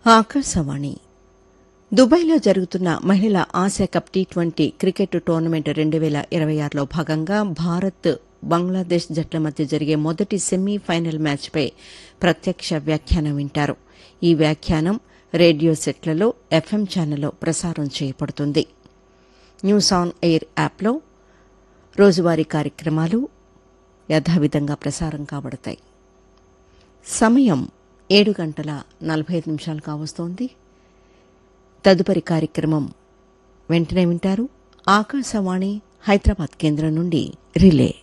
ఆకాశవాణి దుబాయ్లో జరుగుతున్న మహిళల Asia cup T twenty cricket tournament రెండు వేల ఇరవై ఆరులో భాగంగా భారత్ బంగ్లాదేశ్ జట్ల మధ్య జరిగే మొదటి సెమీఫైనల్ మ్యాచ్పై ప్రత్యక్ష వ్యాఖ్యానం వింటారు ఈ వ్యాఖ్యానం రేడియో సెట్లలో ఎఫ్ఎం ఛానల్లో ప్రసారం చేయబడుతుంది న్యూస్ ఆన్ ఎయిర్ యాప్లో రోజువారీ కార్యక్రమాలు యథావిధంగా ప్రసారం కాబడతాయి సమయం ఏడు గంటల నలభై ఐదు నిమిషాలు కావస్తోంది తదుపరి కార్యక్రమం వెంటనే వింటారు ఆకాశవాణి హైదరాబాద్ కేంద్రం నుండి రిలే